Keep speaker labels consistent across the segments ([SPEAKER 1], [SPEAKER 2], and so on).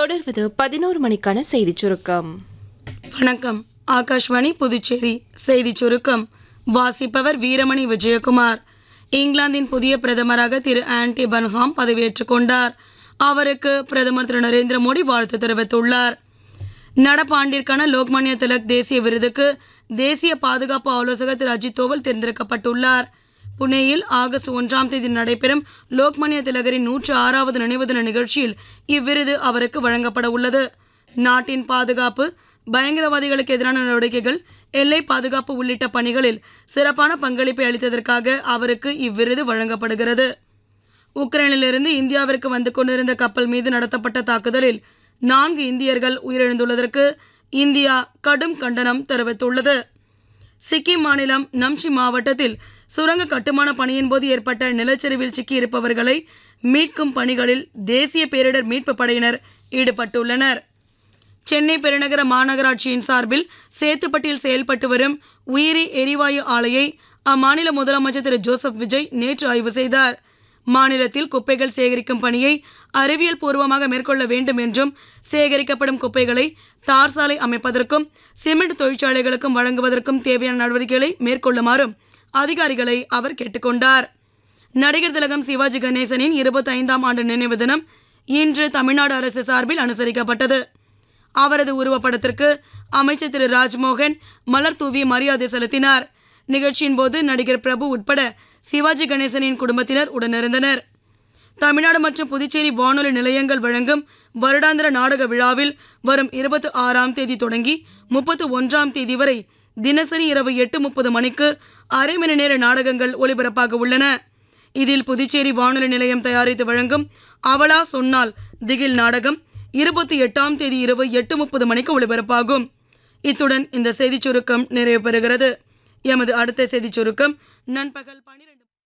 [SPEAKER 1] தொடர்வது பதினோரு மணிக்கான செய்திச் சுருக்கம்
[SPEAKER 2] வணக்கம் ஆகாஷ்வாணி புதுச்சேரி செய்திச் சுருக்கம் வாசிப்பவர் வீரமணி விஜயகுமார் இங்கிலாந்தின் புதிய பிரதமராக திரு ஆன்டி பன்ஹாம் பதவியேற்றுக் கொண்டார் அவருக்கு பிரதமர் திரு நரேந்திர மோடி வாழ்த்து தெரிவித்துள்ளார் நடப்பாண்டிற்கான லோக்மான்ய திலக் தேசிய விருதுக்கு தேசிய பாதுகாப்பு ஆலோசகர் திரு அஜித் தோவல் தேர்ந்தெடுக்கப்பட்டுள்ளார் புனேயில் ஆகஸ்ட் ஒன்றாம் தேதி நடைபெறும் லோக்மான்ய திலகரின் நூற்று ஆறாவது நினைவு தின நிகழ்ச்சியில் இவ்விருது அவருக்கு வழங்கப்பட உள்ளது நாட்டின் பாதுகாப்பு பயங்கரவாதிகளுக்கு எதிரான நடவடிக்கைகள் எல்லை பாதுகாப்பு உள்ளிட்ட பணிகளில் சிறப்பான பங்களிப்பை அளித்ததற்காக அவருக்கு இவ்விருது வழங்கப்படுகிறது உக்ரைனிலிருந்து இந்தியாவிற்கு வந்து கொண்டிருந்த கப்பல் மீது நடத்தப்பட்ட தாக்குதலில் நான்கு இந்தியர்கள் உயிரிழந்துள்ளதற்கு இந்தியா கடும் கண்டனம் தெரிவித்துள்ளது சிக்கிம் மாநிலம் நம்சி மாவட்டத்தில் சுரங்க கட்டுமான பணியின் போது ஏற்பட்ட நிலச்சரிவில் சிக்கியிருப்பவர்களை மீட்கும் பணிகளில் தேசிய பேரிடர் மீட்புப் படையினர் ஈடுபட்டுள்ளனர் சென்னை பெருநகர மாநகராட்சியின் சார்பில் சேத்துப்பட்டில் செயல்பட்டு வரும் உயிரி எரிவாயு ஆலையை அம்மாநில முதலமைச்சர் திரு ஜோசப் விஜய் நேற்று ஆய்வு செய்தார் மாநிலத்தில் குப்பைகள் சேகரிக்கும் பணியை அறிவியல் பூர்வமாக மேற்கொள்ள வேண்டும் என்றும் சேகரிக்கப்படும் குப்பைகளை தார் சாலை அமைப்பதற்கும் சிமெண்ட் தொழிற்சாலைகளுக்கும் வழங்குவதற்கும் தேவையான நடவடிக்கைகளை மேற்கொள்ளுமாறும் அதிகாரிகளை அவர் கேட்டுக்கொண்டார் நடிகர் திலகம் சிவாஜி கணேசனின் இருபத்தைந்தாம் ஆண்டு நினைவு தினம் இன்று தமிழ்நாடு அரசு சார்பில் அனுசரிக்கப்பட்டது அவரது உருவப்படத்திற்கு அமைச்சர் திரு ராஜ்மோகன் மலர் தூவி மரியாதை செலுத்தினார் நிகழ்ச்சியின் போது நடிகர் பிரபு உட்பட சிவாஜி கணேசனின் குடும்பத்தினர் உடனிருந்தனர் தமிழ்நாடு மற்றும் புதுச்சேரி வானொலி நிலையங்கள் வழங்கும் வருடாந்திர நாடக விழாவில் வரும் இருபத்தி ஆறாம் தேதி தொடங்கி முப்பத்து ஒன்றாம் தேதி வரை தினசரி இரவு எட்டு முப்பது மணிக்கு அரை மணி நேர நாடகங்கள் ஒளிபரப்பாக உள்ளன இதில் புதுச்சேரி வானொலி நிலையம் தயாரித்து வழங்கும் அவளா சொன்னால் திகில் நாடகம் இருபத்தி எட்டாம் தேதி இரவு எட்டு முப்பது மணிக்கு ஒளிபரப்பாகும் இத்துடன் இந்த செய்திச் சுருக்கம் நிறைவு பெறுகிறது எமது அடுத்த செய்திச் சுருக்கம் நண்பகல் பனிரெண்டு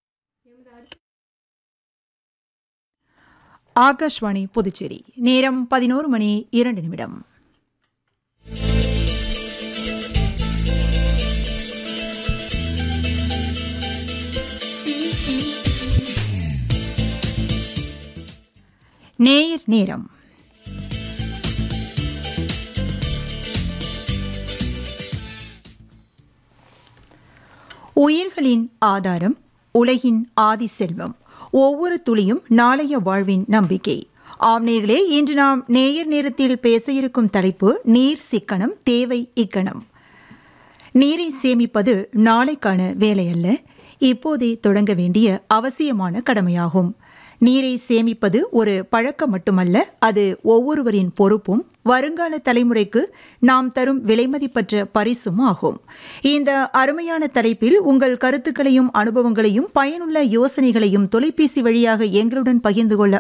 [SPEAKER 3] ஆகாஷ்வாணி புதுச்சேரி நேரம் பதினோரு மணி இரண்டு நிமிடம் நேயர் நேரம் உயிர்களின் ஆதாரம் உலகின் ஆதி செல்வம் ஒவ்வொரு துளியும் நாளைய வாழ்வின் நம்பிக்கை ஆம் நேர்களே இன்று நாம் நேயர் நேரத்தில் பேச இருக்கும் தலைப்பு நீர் சிக்கனம் தேவை இக்கணம் நீரை சேமிப்பது நாளைக்கான வேலை அல்ல இப்போதே தொடங்க வேண்டிய அவசியமான கடமையாகும் நீரை சேமிப்பது ஒரு பழக்கம் மட்டுமல்ல அது ஒவ்வொருவரின் பொறுப்பும் வருங்கால தலைமுறைக்கு நாம் தரும் விலைமதிப்பற்ற பரிசும் ஆகும் இந்த அருமையான தலைப்பில் உங்கள் கருத்துக்களையும் அனுபவங்களையும் பயனுள்ள யோசனைகளையும் தொலைபேசி வழியாக எங்களுடன் பகிர்ந்து கொள்ள